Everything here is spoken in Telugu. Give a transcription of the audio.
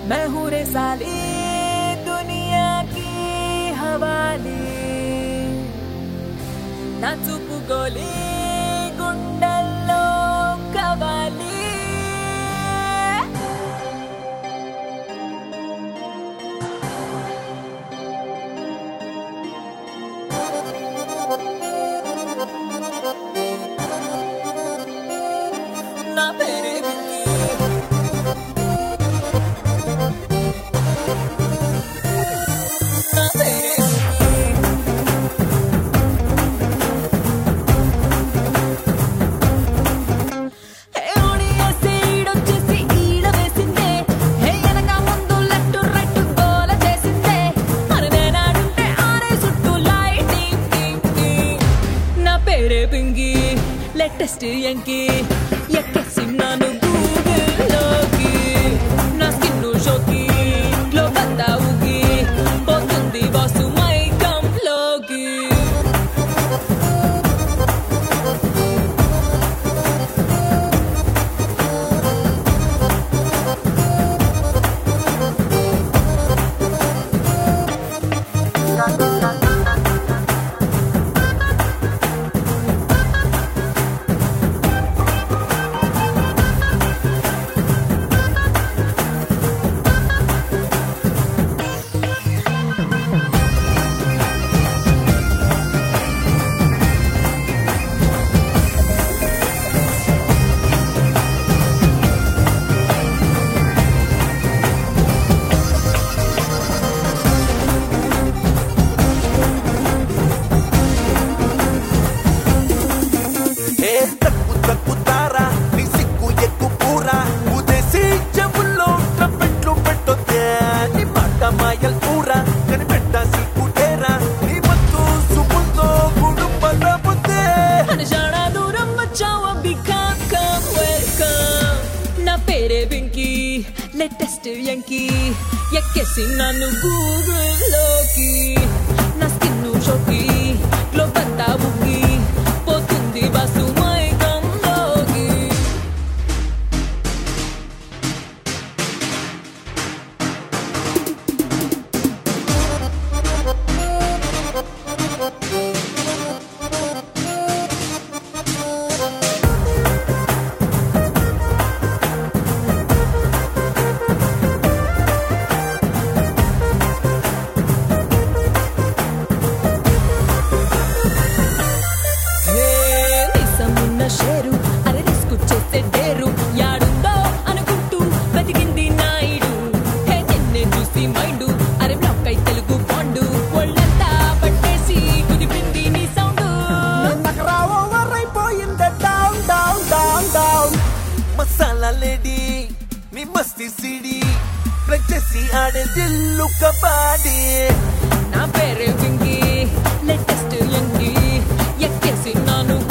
मैं हूँ रे साली दुनिया की हवाली నా చూపు గోలి గుండెల్లో కవాలి నా పేరే విక్కీ నా పేరే విక్కీ హే ఓడియేసి ఈడొచ్చేసి ఈడ వేసిందే హే ఎనక ముందు లెఫ్ట్ రైట్ గోల చేసిందే మరి నేనాడుంటే ఆరే చుట్టూ లైటింగ్ నా పేరే పింగి లేటెస్ట్ ఎంకి ఎక్కేసిన్నాను గూగుల్లోకి నా స్కిన్ షోకి లో బందా ఊగి పోతుంది బాసు మైకంలోకి ఏ తక్కు తక్కు తారా నీ సిక్కు ఎక్కు పూరా ఉదేసి చెవుల్లో ట్రంపెట్లు పెట్టొద్దే నీ మాట మాయల్ పూరా కనిపెట్ట సిక్కు టేరా నీ మత్తు సుముందో కుటుంబల ముద్దే అనుషాడా దూరం వచ్చావు అబ్బి కమ్ కమ్ వెల్కమ్ నా పేరే పింకీ లేటెస్ట్ ఎంకి ఎక్కేసి నన్ను గూగుల్లోకి నా స్కిన్ షోకి గ్లో బందా ఊగి పోతుంది బస్సు మైకంలోకి హే నిసమున్న షేరు అరే రిస్క్ చేసే డేరు యాడుందో అనుకుంటూ బతికింది నాయుడు హే నిన్నే చూసి మైండు అరే బ్లాక్ అయి తెలుగు బాండు ఒళ్ళంతా పట్టేసి కుదిపింది నీ సౌండ్ నగరా ఓవర్ అయిపోయింది down down down down masala lady నీ మస్తి సిడి ప్లే చేసి ఆడే దిల్లు కబాడీ నా పేరే వింగి లేటెస్ట్ ఎంకి ఎక్కేసి నాను